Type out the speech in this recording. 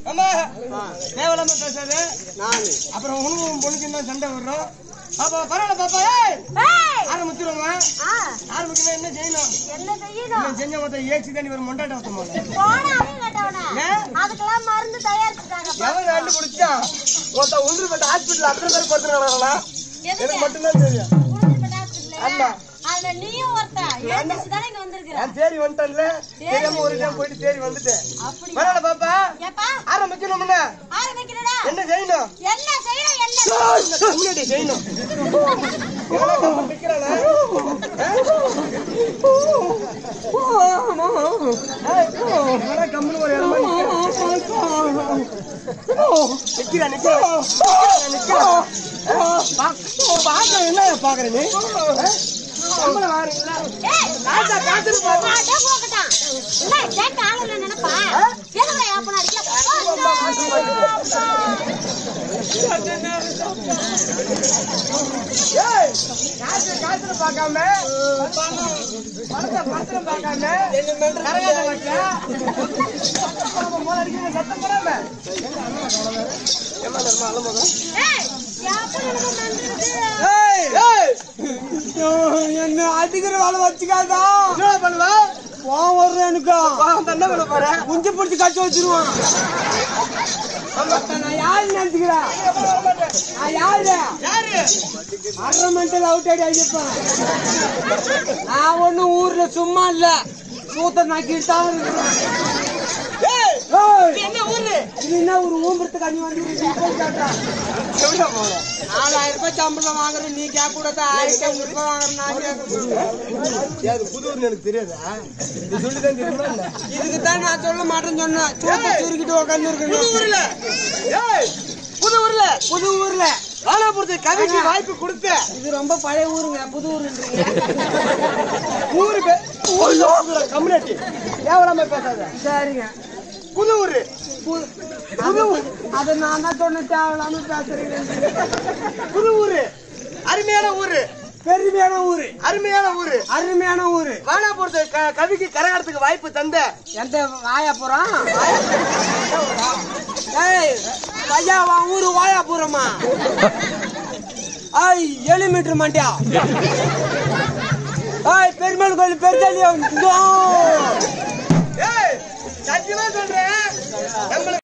ஆமா தேவையில்லாம பேசாது நானு அப்புறம் உனக்கு உன் பொண்ணுக்கு தான் சண்டை வரும் பாப்பா பரவாயில்ல பாப்பா ஏய் ஏய்! ஆரம்பிச்சிருவோமா ஆ, ஆரம்பிக்கணும் என்ன செய்யணும் என்ன செய்யணும் இன்னும் செஞ்ச மொத்தம் ஏச்சி தண்ணி ஒரு மொண்டாட்ட ஊத்த போல போன அறிவு கட்டவன ஏன்? அதுக்கெல்லாம் மருந்து தயாரிச்சுட்டாங்க எவன் கண்டுபிடிச்சா ஒருத்தன் உந்திரப்பட்ட ஹாஸ்பிட்டல் அத்தனை பேர் படுத்துறாங்களா எனக்கு எதுக்கு மட்டும்தான் தெரியும் உளுந்தூர்பேட்டை hospital ஆமா. ல? அதுல நீயும் ஒருத்தன் எழுந்திருச்சு தானே இங்க வந்திருக்கிற நான் தேடி வந்துட்டேன்ல தெரியாம ஒரு டைம் போயிட்டு தேடி வந்துட்டேன் அப்படி பரவாயில்ல பாப்பா ஏப்பா ஆரம்பிக்கணும்னா ஆரம்பிக்கிறடா என்ன செய்யணும் என்ன செய்யணும் என்ன முன்னாடி செய்யணும் எவ்வளவு கம்மன் நிக்கிறானா? ஆ? ஏய், என்னடா கம்முனு ஒரு இடமா நிக்கிறா? நிக்கிறா, நிக்கிறா. நிக்கிறா, நிக்கிறா. பா- பாக்குற என்ன பாக்குற நீ ஆ? சம்பளம் வாங்குறீங்களா? ஏய், காசா, காசுன்னு பாரு. அடே போகட்டும். என்ன, கேட்க ஆள் இல்ல நினைப்பா? எதுக்குடா ஏப்பனா அடிக்க? ஏய், காசு, காசுன்னு பார்க்காம, பணத்தை, பணத்தை பார்க்காம, கரகாட்டம் வைக்க. அவன் முதல்ல அடிக்கிறத சத்தம் போடாம. ஏம்மா, நம்ம அலமோதம்? ஏய், ஏப்பனா நம்ம மந்திருக்கு? ஏய், என்ன அடிக்கிற வேலை வச்சுக்காதா என்னடா பண்ணுவ? போன் வர்றேன் எனக்கு வா, வந்து என்ன பண்ண போற? குஞ்சு பிடிச்சி கட்டி வச்சிருவான் நான் யாரு நினைச்சுக்கிறேன் அப்புறம் வர மாட்டேன். நான் யாரு யாரு? அரை மெண்டல் அவுட் ஆடி அடிப்பேன் நான் ஒண்ணும் ஊர்ல சும்மா இல்ல சூத்த நாக்கிட்டு தான் இருக்கிறேன் ஏய், ஏய், இது என்ன ஊரு? இது என்ன ஒரு ஊம்புறதுக்கு அணி வந்து நீ போய் கேட்டா எவ்வளவு போற? நாலாயிரம் ரூபாய் சம்பளம் வாங்குறேன் நீ கேட்க கூடாது ஆயிரத்தி ஐநூறு ரூபாய் வாங்குறேன் நான் கேட்க ஏய், அது புது ஊர்னு எனக்கு தெரியாதா நீ சொல்லிதான் தெரியுமா என்ன? இதுக்கு தான் நான் சொல்ல மாட்டேன்னு சொன்னேன் சூத்த சுருக்கிட்டு உட்காந்து புது இருக்கணும் ஊர்ல ஏய், புது ஊர்ல புது ஊர்ல வாழாபுரத்து கவிக்கு வாய்ப்பு கொடுத்த இது ரொம்ப பழைய ஊருங்க புது ஊருன்றீங்க ஊரு பே- ஊரு கம்யூனிட்டி கேவலாம பேசாத சரிங்க புது ஊரு புது புது ஊர் அதை நான் தான் சொன்ன தேவையில்லாம பேசுறீங்க புது ஊரு அருமையான ஊரு பெருமையான ஊரு அருமையான ஊரு அருமையான ஊரு வாழாபுரத்து க- கவிக்கு கரகாட்டத்துக்கு வாய்ப்பு தந்த எந்த வாயாபுரம் ஏய் ஐயா உன் ஊரு வாயாபுரமா ஐய் ஏழு மீட்டர் மண்டியா ஐய் பெருமாள் கோயில் பெருச்சாலியா ஏய் சத்தியமா சொல்றேன் நம்மளுக்கு